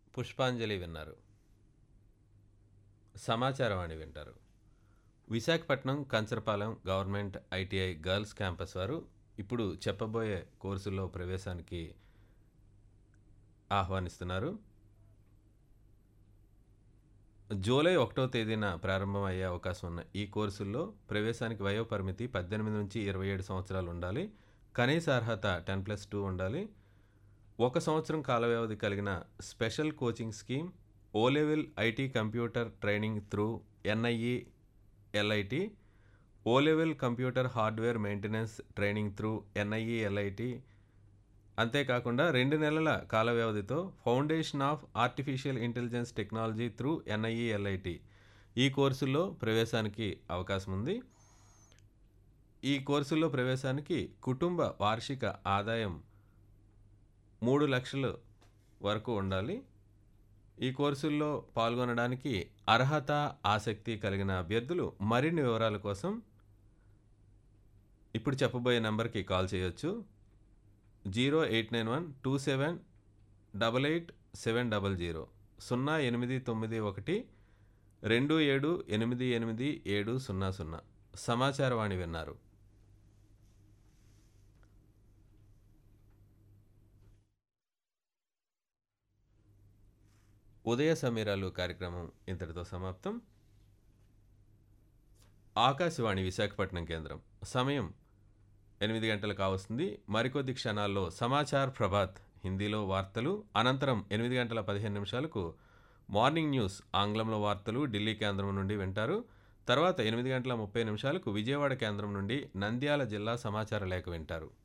పుష్పాంజలి విన్నారు సమాచారవాణి వింటారు Visakhapatnam Kancharapalem government ITI girls campus వారు ఇప్పుడు చెప్పబోయే కోర్సుల్లో ప్రవేశానికి ఆహ్వానిస్తున్నారు జూలై ఒకటో తేదీన ప్రారంభం అయ్యే అవకాశం ఉన్న ఈ కోర్సుల్లో ప్రవేశానికి వయో పరిమితి పద్దెనిమిది నుంచి ఇరవై ఏడు సంవత్సరాలు ఉండాలి కనీస అర్హత టెన్ ప్లస్ టూ ఉండాలి ఒక సంవత్సరం కాల వ్యవధి కలిగిన special coaching scheme O level IT computer training through NIE LIT O level computer hardware maintenance training through NIE LIT అంతేకాకుండా రెండు నెలల కాల వ్యవధితో foundation of artificial intelligence technology through NIE LIT ఈ కోర్సుల్లో ప్రవేశానికి అవకాశం ఉంది ఈ కోర్సుల్లో ప్రవేశానికి కుటుంబ వార్షిక ఆదాయం మూడు లక్షల వరకు ఉండాలి ఈ కోర్సుల్లో పాల్గొనడానికి అర్హత ఆసక్తి కలిగిన అభ్యర్థులు మరిన్ని వివరాల కోసం ఇప్పుడు చెప్పబోయే నెంబర్కి కాల్ చేయొచ్చు zero eight nine one two seven double eight seven double zero సున్నా ఎనిమిది తొమ్మిది ఒకటి రెండు ఏడు ఎనిమిది ఎనిమిది ఏడు సున్నా సున్నా సమాచారవాణి విన్నారు ఉదయ సమీరాలు కార్యక్రమం ఇంతటితో సమాప్తం ఆకాశవాణి విశాఖపట్నం కేంద్రం సమయం ఎనిమిది గంటలు కావస్తుంది మరికొద్ది క్షణాల్లో సమాచార్ ప్రభాత్ హిందీలో వార్తలు అనంతరం ఎనిమిది గంటల పదిహేను నిమిషాలకు మార్నింగ్ న్యూస్ ఆంగ్లంలో వార్తలు ఢిల్లీ కేంద్రం నుండి వింటారు తర్వాత ఎనిమిది గంటల ముప్పై నిమిషాలకు విజయవాడ కేంద్రం నుండి నంద్యాల జిల్లా సమాచార లేఖ వింటారు